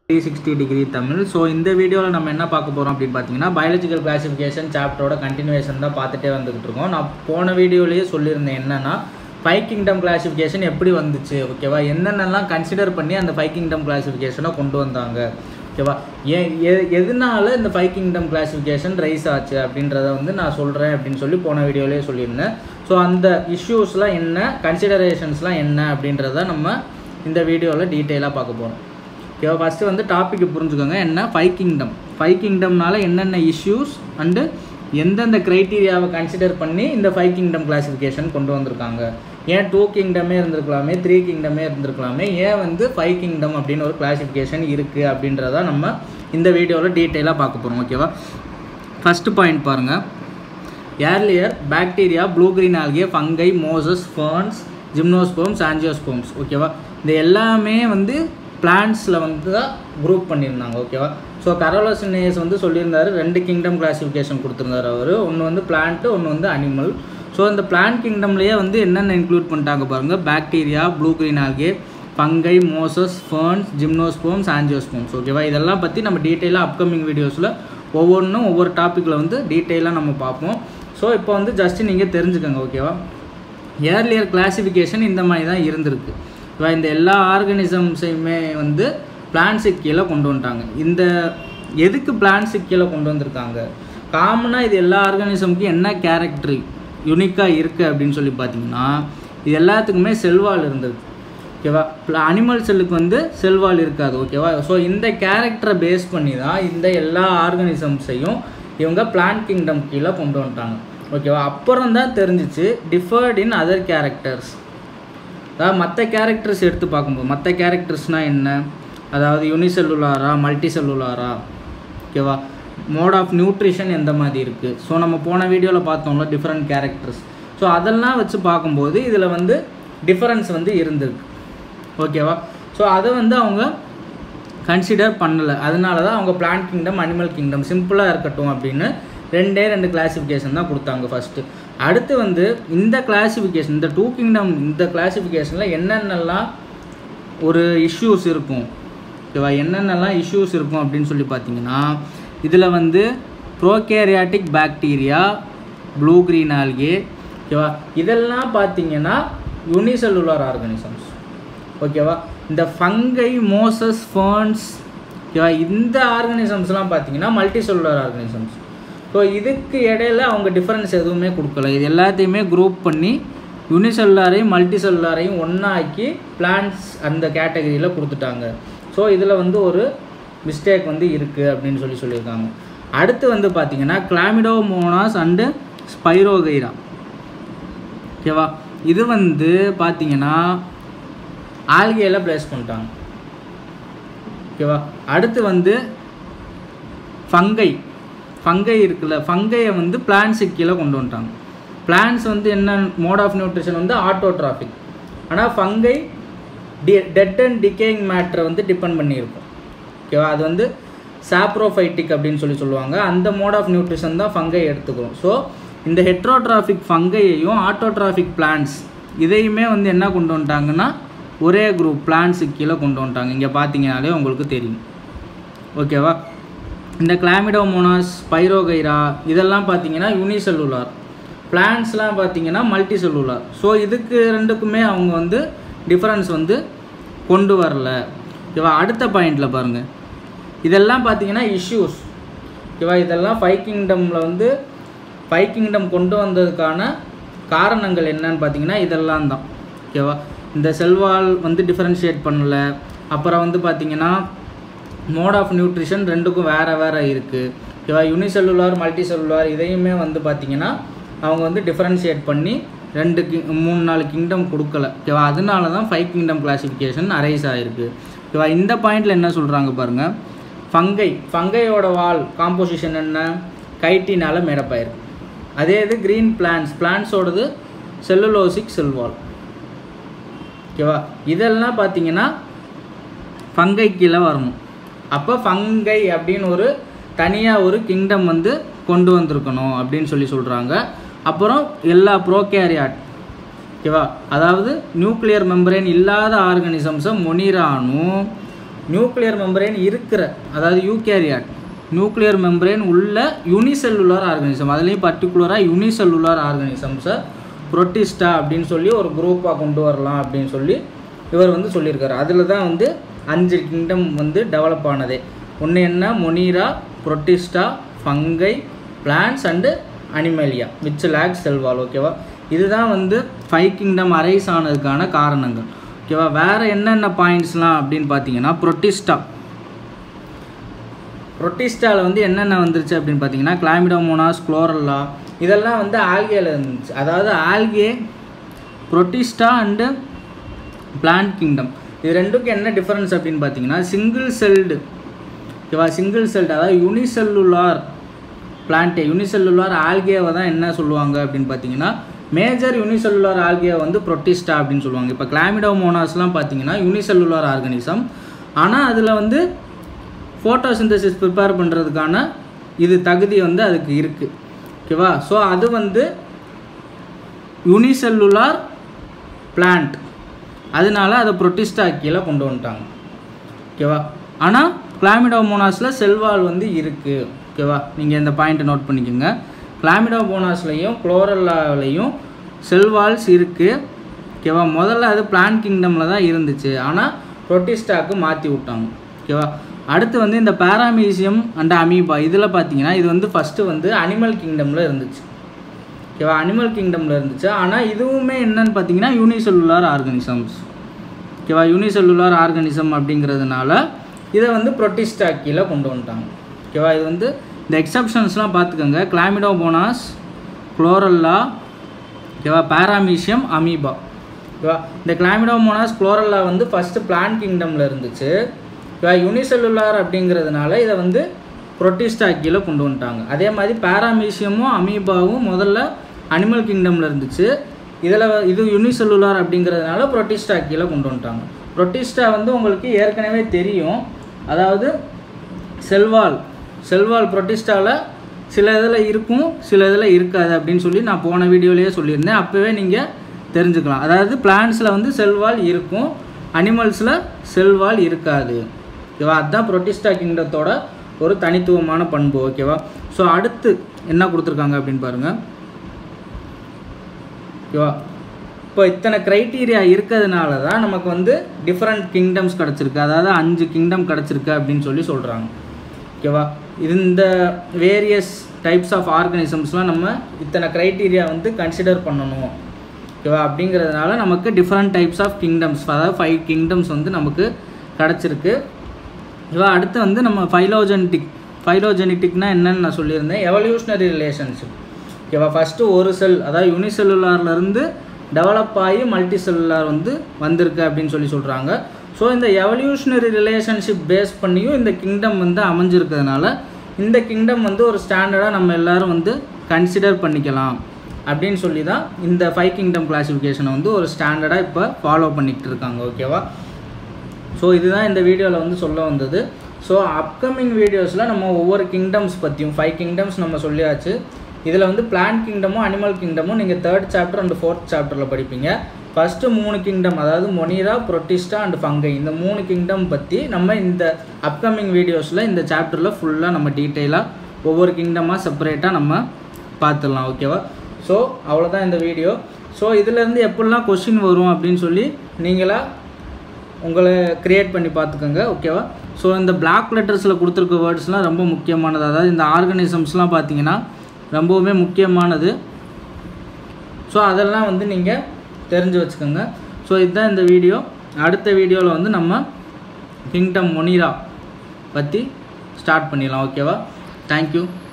three sixty degree Tamil so இந்த வீடியோவில் நம்ம என்ன பார்க்க போகிறோம் அப்படின்னு பார்த்தீங்கன்னா பயாலஜிக்கல் கிளாசிஃபிகேஷன் சாப்டரோட கண்டினியூவேஷன் தான் பார்த்துட்டே வந்துகிட்டு இருக்கோம் நான் போன வீடியோலேயே சொல்லியிருந்தேன் என்னன்னா ஃபைவ் கிங்டம் கிளாசிஃபிகேஷன் எப்படி வந்துச்சு ஓகேவா என்னென்னலாம் கன்சிடர் பண்ணி அந்த ஃபைவ் கிங்டம் கிளாசிஃபிகேஷனை கொண்டு வந்தாங்க ஓகேவா ஏன் எ எதனால இந்த ஃபைவ் கிங்டம் கிளாசிஃபிகேஷன் ரைஸ் ஆச்சு அப்படின்றத வந்து நான் சொல்கிறேன் அப்படின்னு சொல்லி போன வீடியோலேயே சொல்லியிருந்தேன் ஸோ அந்த இஷ்யூஸ்லாம் என்ன கன்சிடரேஷன்ஸ்லாம் என்ன அப்படின்றத நம்ம இந்த வீடியோவில் டீட்டெயிலாக பார்க்க போகிறோம் ஓகேவா ஃபஸ்ட்டு வந்து டாபிக் புரிஞ்சுக்கோங்க என்ன ஃபைவ் கிங்டம் ஃபைவ் கிங்டம்னால என்னென்ன இஷ்யூஸ் அண்டு எந்தெந்த க்ரைட்டீரியாவை கன்சிடர் பண்ணி இந்த ஃபைவ் கிங்டம் கிளாசிஃபிகேஷன் கொண்டு வந்திருக்காங்க ஏன் டூ கிங்டமே இருந்திருக்கலாமே த்ரீ கிங்டமே இருந்திருக்கலாமே ஏன் வந்து ஃபைவ் கிங்டம் அப்படின்னு ஒரு கிளாசிஃபிகேஷன் இருக்குது அப்படின்றத நம்ம இந்த வீடியோவில் டீட்டெயிலாக பார்க்க போகிறோம் ஓகேவா ஃபஸ்ட்டு பாயிண்ட் பாருங்கள் earlier bacteria blue green algae fungi mosses ferns gymnosperms angiosperms ஓகேவா இந்த எல்லாமே வந்து பிளான்ஸில் வந்து தான் குரூப் பண்ணியிருந்தாங்க ஓகேவா ஸோ கரோலோசினேஸ் வந்து சொல்லியிருந்தாரு ரெண்டு கிங்டம் கிளாசிஃபிகேஷன் கொடுத்துருந்தாரு அவர் ஒன்று வந்து பிளான்ட்டு ஒன்று வந்து அனிமல் ஸோ இந்த பிளான்ட் கிங்டம்லேயே வந்து என்னென்ன இன்க்ளூட் பண்ணிட்டாங்க பாருங்கள் bacteria blue green algae fungi mosses ferns gymnosperms angiosperms ஓகேவா இதெல்லாம் பற்றி நம்ம டீட்டெயிலாக அப்கமிங் வீடியோஸில் ஒவ்வொன்றும் ஒவ்வொரு டாப்பிக்கில் வந்து டீட்டெயிலாக நம்ம பார்ப்போம் ஸோ இப்போ வந்து ஜஸ்ட் நீங்கள் தெரிஞ்சுக்கோங்க ஓகேவா ஏர்லியர் கிளாசிஃபிகேஷன் இந்த மாதிரி தான் இருந்திருக்கு இப்போ இந்த எல்லா ஆர்கனிசம்ஸையுமே வந்து பிளான்ஸுக்கு கீழே கொண்டு வந்துட்டாங்க இந்த எதுக்கு பிளான்ஸுக்கு கீழே கொண்டு வந்திருக்காங்க காமனாக இது எல்லா ஆர்கானிசமுக்கும் என்ன கேரக்டர் யூனிக்காக இருக்குது அப்படின்னு சொல்லி பார்த்தீங்கன்னா இது எல்லாத்துக்குமே செல்வால் இருந்தது ஓகேவா அனிமல் செல்லுக்கு வந்து செல்வால் இருக்காது ஓகேவா ஸோ இந்த கேரக்டரை பேஸ் பண்ணி தான் இந்த எல்லா ஆர்கனிசம்ஸையும் இவங்க பிளான்ட் கிங்டம் கீழே கொண்டு வந்துட்டாங்க ஓகேவா அப்புறம் தான் தெரிஞ்சிச்சு டிஃபர்ட் இன் அதர் கேரக்டர்ஸ் அதாவது மற்ற கேரக்டர்ஸ் எடுத்து பார்க்கும்போது மற்ற கேரக்டர்ஸ்னால் என்ன அதாவது யூனிசெல்லுலாரா மல்டி செல்லுலாரா ஓகேவா மோட் ஆஃப் நியூட்ரிஷன் எந்த மாதிரி இருக்குது ஸோ நம்ம போன வீடியோவில் பார்த்தோம்ல டிஃப்ரெண்ட் கேரக்டர்ஸ் ஸோ அதெல்லாம் வச்சு பார்க்கும்போது இதில் வந்து டிஃப்ரென்ஸ் வந்து இருந்திருக்கு ஓகேவா ஸோ அதை வந்து அவங்க கன்சிடர் பண்ணலை அதனால தான் அவங்க பிளான்ட் கிங்டம் அனிமல் கிங்டம் சிம்பிளாக இருக்கட்டும் அப்படின்னு ரெண்டே ரெண்டு கிளாசிஃபிகேஷன் தான் கொடுத்தாங்க ஃபஸ்ட்டு அடுத்து வந்து இந்த கிளாசிஃபிகேஷன் இந்த டூ கிங்டம் இந்த கிளாசிஃபிகேஷனில் என்னென்னலாம் ஒரு இஷ்யூஸ் இருக்கும் ஓகேவா என்னென்னலாம் இஷ்யூஸ் இருக்கும் அப்படின்னு சொல்லி பார்த்தீங்கன்னா இதில் வந்து prokaryotic bacteria blue green algae ஓகேவா இதெல்லாம் பார்த்தீங்கன்னா யூனிசெல்லுலார் ஆர்கானிசம்ஸ் ஓகேவா இந்த ஃபங்கை மோசஸ் ஃபர்ன்ஸ் ஓகேவா இந்த ஆர்கானிசம்ஸ்லாம் பார்த்தீங்கன்னா மல்டி செல்லுலார் ஆர்கானிசம்ஸ் ஸோ இதுக்கு இடையில அவங்க டிஃப்ரென்ஸ் எதுவுமே கொடுக்கல இது எல்லாத்தையுமே குரூப் பண்ணி யூனிசெல்லாரையும் மல்டி செல்லாரையும் ஒன்றாக்கி பிளான்ஸ் அந்த கேட்டகரியில் கொடுத்துட்டாங்க ஸோ இதில் வந்து ஒரு மிஸ்டேக் வந்து இருக்குது அப்படின்னு சொல்லி சொல்லியிருக்காங்க அடுத்து வந்து பார்த்தீங்கன்னா கிளாமிடோமோனாஸ் அண்டு ஸ்பைரோகைரா ஓகேவா இது வந்து பார்த்தீங்கன்னா ஆல்கேல பிளேஸ் பண்ணிட்டாங்க ஓகேவா அடுத்து வந்து ஃபங்கை ஃபங்கை இருக்குல்ல ஃபங்கையை வந்து பிளான்ஸுக்கு கீழே கொண்டு வந்துட்டாங்க பிளான்ஸ் வந்து என்ன மோட் ஆஃப் நியூட்ரிஷன் வந்து ஆட்டோட்ராஃபிக் ஆனால் fungi the dead and decaying மேட்ரை வந்து டிபெண்ட் பண்ணியிருக்கும் ஓகேவா அது வந்து சாப்ரோஃபைட்டிக் அப்படின்னு சொல்லி சொல்லுவாங்க அந்த மோட் ஆஃப் நியூட்ரிஷன் தான் ஃபங்கை எடுத்துக்கிறோம் ஸோ இந்த ஹெட்ரோட்ராஃபிக் ஃபங்கையையும் ஆட்டோட்ராஃபிக் பிளான்ஸ் இதையுமே வந்து என்ன கொண்டு வந்துட்டாங்கன்னா ஒரே குரூப் பிளான்ஸுக்கு கீழே கொண்டு வந்துட்டாங்க இங்கே பார்த்தீங்கனாலே உங்களுக்கு தெரியும் ஓகேவா இந்த கிளாமிடோமோனாஸ் பைரோகைரா இதெல்லாம் பார்த்தீங்கன்னா யூனிசெல்லுலார் பிளான்ஸ்லாம் பார்த்தீங்கன்னா மல்டி செல்லுலார் ஸோ இதுக்கு ரெண்டுக்குமே அவங்க வந்து டிஃப்ரென்ஸ் வந்து கொண்டு வரல ஓகேவா அடுத்த பாயிண்டில் பாருங்கள் இதெல்லாம் பார்த்தீங்கன்னா இஷ்யூஸ் ஓகேவா இதெல்லாம் ஃபைவ் கிங்டமில் வந்து ஃபைவ் கிங்டம் கொண்டு வந்ததுக்கான காரணங்கள் என்னன்னு பார்த்தீங்கன்னா இதெல்லாம் தான் ஓகேவா இந்த செல்வால் வந்து டிஃப்ரென்ஷியேட் பண்ணல அப்புறம் வந்து பார்த்தீங்கன்னா மோட் ஆஃப் நியூட்ரிஷன் ரெண்டுக்கும் வேறு வேறு இருக்குது ஓகேவா யூனிசெல்லுலார் மல்டி செல்லுலார் இதையுமே வந்து பார்த்திங்கன்னா அவங்க வந்து டிஃப்ரென்ஷியேட் பண்ணி ரெண்டு கி மூணு நாலு கிங்டம் கொடுக்கல ஓகேவா அதனால தான் ஃபைவ் கிங்டம் கிளாசிஃபிகேஷன் அரைஸ் ஆகிருக்கு ஓகேவா இந்த பாயிண்டில் என்ன சொல்கிறாங்க பாருங்கள் ஃபங்கை ஃபங்கையோட வால் காம்போசிஷன் என்ன கைட்டினால் மேடப்பாயிருக்கு அதே இது க்ரீன் பிளான்ஸ் பிளான்ஸோடது செல்லுலோசிக் செல்வால் ஓகேவா இதெல்லாம் பார்த்தீங்கன்னா ஃபங்கை கீழே வரணும் அப்போ ஃபங்கை அப்படின்னு ஒரு தனியாக ஒரு கிங்டம் வந்து கொண்டு வந்திருக்கணும் அப்படின்னு சொல்லி சொல்கிறாங்க அப்புறம் எல்லா ப்ரோகேரியாட் ஓகேவா அதாவது நியூக்ளியர் மெம்பரேன் இல்லாத ஆர்கனிசம்ஸை மொனிரானும் நியூக்ளியர் மெம்பரேன் இருக்கிற அதாவது யூகேரியாட் நியூக்ளியர் மெம்பரேன் உள்ள யூனிசெல்லுலார் ஆர்கானிசம் அதுலேயும் பர்டிகுலராக யூனிசெல்லுலார் ஆர்கானிசம்ஸை புரோட்டிஸ்டா அப்படின்னு சொல்லி ஒரு குரூப்பாக கொண்டு வரலாம் அப்படின்னு சொல்லி இவர் வந்து சொல்லியிருக்காரு அதில் தான் வந்து அஞ்சு கிங்டம் வந்து டெவலப் ஆனதே ஒன்று என்ன Monera Protista fungi plants and Animalia which lack cell wall ஓகேவா இதுதான் வந்து ஃபைவ் கிங்டம் அரைஸ் ஆனதுக்கான காரணங்கள் ஓகேவா வேறு என்னென்ன பாயிண்ட்ஸ்லாம் அப்படின்னு பார்த்தீங்கன்னா புரோட்டிஸ்டா புரோட்டிஸ்டாவில் வந்து என்னென்ன வந்துருச்சு அப்படின்னு பார்த்தீங்கன்னா கிளாமிடோமோனாஸ் குளோரல்லா இதெல்லாம் வந்து ஆல்கேல இருந்துச்சு அதாவது algae Protista and plant kingdom இது ரெண்டுக்கும் என்ன டிஃபரன்ஸ் அப்படின்னு பார்த்தீங்கன்னா சிங்கிள் செல்டு ஓகேவா சிங்கிள் செல்டு அதாவது யூனிசெல்லுலார் பிளான்ட்டே யூனிசெல்லுலார் ஆல்கேவை தான் என்ன சொல்லுவாங்க அப்படின்னு பார்த்தீங்கன்னா மேஜர் யூனிசெல்லுலார் ஆல்கே வந்து புரோட்டிஸ்டா அப்படின்னு சொல்லுவாங்க இப்போ கிளாமிடோமோனாஸ்லாம் பார்த்தீங்கன்னா யூனிசெல்லுலார் ஆர்கனிசம் ஆனால் அதில் வந்து ஃபோட்டோசிந்தசிஸ் ப்ரிப்பேர் பண்ணுறதுக்கான இது தகுதி வந்து அதுக்கு இருக்குது ஓகேவா ஸோ அது வந்து யூனிசெல்லுலார் பிளான்ட் அதனால அதை புரோட்டிஸ்டா கீழே கொண்டு வந்துட்டாங்க ஓகேவா ஆனால் கிளாமிடோமோனாஸில் செல்வால் வந்து இருக்குது ஓகேவா நீங்கள் இந்த பாயிண்ட்டை நோட் பண்ணிக்கோங்க கிளாமிடோமோனாஸ்லையும் குளோரல்லாவிலையும் செல்வால்ஸ் இருக்குது ஓகேவா முதல்ல அது பிளான் கிங்டமில் தான் இருந்துச்சு ஆனால் புரோட்டிஸ்டாக்கு மாற்றி விட்டாங்க ஓகேவா அடுத்து வந்து இந்த பேராமீசியம் அண்ட் அமீபா இதில் பார்த்தீங்கன்னா இது வந்து ஃபஸ்ட்டு வந்து அனிமல் கிங்டமில் இருந்துச்சு ஓகேவா அனிமல் கிங்டமில் இருந்துச்சு ஆனால் இதுவுமே என்னன்னு பார்த்தீங்கன்னா யூனிசெல்லுலார் ஆர்கனிசம்ஸ் ஓகேவா யூனிசெல்லுலார் ஆர்கனிசம் அப்படிங்கிறதுனால இதை வந்து புரோட்டிஸ்டா கீழே கொண்டு வந்துட்டாங்க ஓகேவா இது வந்து இந்த எக்ஸப்ஷன்ஸ்லாம் பார்த்துக்கோங்க கிளாமிடோபோனாஸ் குளோரல்லா ஓகேவா பேராமீசியம் அமீபா ஓகேவா இந்த கிளாமிடோமோனாஸ் குளோரல்லா வந்து ஃபஸ்ட்டு பிளான் கிங்டமில் இருந்துச்சு ஓகேவா யூனிசெல்லுலார் அப்படிங்கிறதுனால இதை வந்து புரோட்டிஸ்டா கீழே கொண்டு வந்துட்டாங்க அதே மாதிரி பேராமீசியமும் அமீபாவும் முதல்ல அனிமல் கிங்டமில் இருந்துச்சு இதில் இது யூனிசெல்லுலார் அப்படிங்கிறதுனால புரோட்டிஸ்டா கீழே கொண்டு வந்துட்டாங்க புரோட்டிஸ்டா வந்து உங்களுக்கு ஏற்கனவே தெரியும் அதாவது செல்வால் செல்வால் புரோட்டிஸ்டாவில் சில இதில் இருக்கும் சில இதில் இருக்காது அப்படின்னு சொல்லி நான் போன வீடியோலேயே சொல்லியிருந்தேன் அப்போவே நீங்கள் தெரிஞ்சுக்கலாம் அதாவது பிளான்ஸில் வந்து செல்வால் இருக்கும் அனிமல்ஸில் செல்வால் இருக்காது ஓகேவா அதுதான் புரோட்டிஸ்டா கிங்டத்தோட ஒரு தனித்துவமான பண்பு ஓகேவா ஸோ அடுத்து என்ன கொடுத்துருக்காங்க அப்படின்னு பாருங்கள் ஓகேவா இப்போ இத்தனை க்ரைட்டீரியா இருக்கிறதுனால தான் நமக்கு வந்து டிஃப்ரெண்ட் கிங்டம்ஸ் கிடச்சிருக்கு அதாவது அஞ்சு கிங்டம் கிடச்சிருக்கு அப்படின்னு சொல்லி சொல்கிறாங்க ஓகேவா இந்த வேரியஸ் டைப்ஸ் ஆஃப் ஆர்கனிசம்ஸ்லாம் நம்ம இத்தனை க்ரைட்டீரியா வந்து கன்சிடர் பண்ணணும் ஓகேவா அப்படிங்கிறதுனால நமக்கு டிஃப்ரெண்ட் டைப்ஸ் ஆஃப் கிங்டம்ஸ் அதாவது ஃபைவ் கிங்டம்ஸ் வந்து நமக்கு கிடச்சிருக்கு ஓகேவா அடுத்து வந்து நம்ம ஃபைலோஜெனட்டிக் ஃபைலோஜெனட்டிக்னா என்னன்னு நான் சொல்லியிருந்தேன் எவல்யூஷனரி ரிலேஷன்ஷிப் ஓகேவா ஃபஸ்ட்டு ஒரு செல் அதாவது யூனிசெல்லுலார்லேருந்து டெவலப் ஆகி மல்டி செல்லுலார் வந்து வந்திருக்கு அப்படின்னு சொல்லி சொல்கிறாங்க ஸோ இந்த எவல்யூஷனரி ரிலேஷன்ஷிப் பேஸ் பண்ணியும் இந்த கிங்டம் வந்து அமைஞ்சிருக்கிறதுனால இந்த கிங்டம் வந்து ஒரு ஸ்டாண்டர்டாக நம்ம எல்லாரும் வந்து கன்சிடர் பண்ணிக்கலாம் அப்படின்னு சொல்லி தான் இந்த ஃபைவ் கிங்டம் கிளாசிஃபிகேஷனை வந்து ஒரு ஸ்டாண்டர்டாக இப்போ ஃபாலோ பண்ணிக்கிட்டு இருக்காங்க ஓகேவா ஸோ இதுதான் இந்த வீடியோவில் வந்து சொல்ல வந்தது ஸோ அப்கமிங் வீடியோஸில் நம்ம ஒவ்வொரு கிங்டம்ஸ் பற்றியும் ஃபைவ் கிங்டம்ஸ் நம்ம சொல்லியாச்சு இதில் வந்து பிளான்ட் கிங்டமும் அனிமல் கிங்டமும் நீங்கள் தேர்ட் சாப்டர் அண்ட் ஃபோர்த் சாப்டரில் படிப்பீங்க ஃபஸ்ட்டு மூணு கிங்டம் அதாவது மொனீரா புரோட்டிஸ்டா அண்ட் ஃபங்கை இந்த மூணு கிங்டம் பற்றி நம்ம இந்த அப்கமிங் வீடியோஸில் இந்த சாப்டரில் ஃபுல்லாக நம்ம டீட்டெயிலாக ஒவ்வொரு கிங்டமாக செப்பரேட்டாக நம்ம பார்த்துடலாம் ஓகேவா ஸோ அவ்வளோதான் இந்த வீடியோ ஸோ இதுலேருந்து எப்படிலாம் கொஷின் வரும் அப்படின்னு சொல்லி நீங்களாக உங்களை க்ரியேட் பண்ணி பார்த்துக்கோங்க ஓகேவா ஸோ இந்த பிளாக் லெட்டர்ஸில் கொடுத்துருக்க வேர்ட்ஸ்லாம் ரொம்ப முக்கியமானது அதாவது இந்த ஆர்கனிசம்ஸ்லாம் பார்த்தீங்கன்னா ரொம்பவுமே முக்கியமானது ஸோ அதெல்லாம் வந்து நீங்கள் தெரிஞ்சு வச்சுக்கோங்க ஸோ இதுதான் இந்த வீடியோ அடுத்த வீடியோவில் வந்து நம்ம கிங்டம் மொனிரா பற்றி ஸ்டார்ட் பண்ணிடலாம் ஓகேவா தேங்க்யூ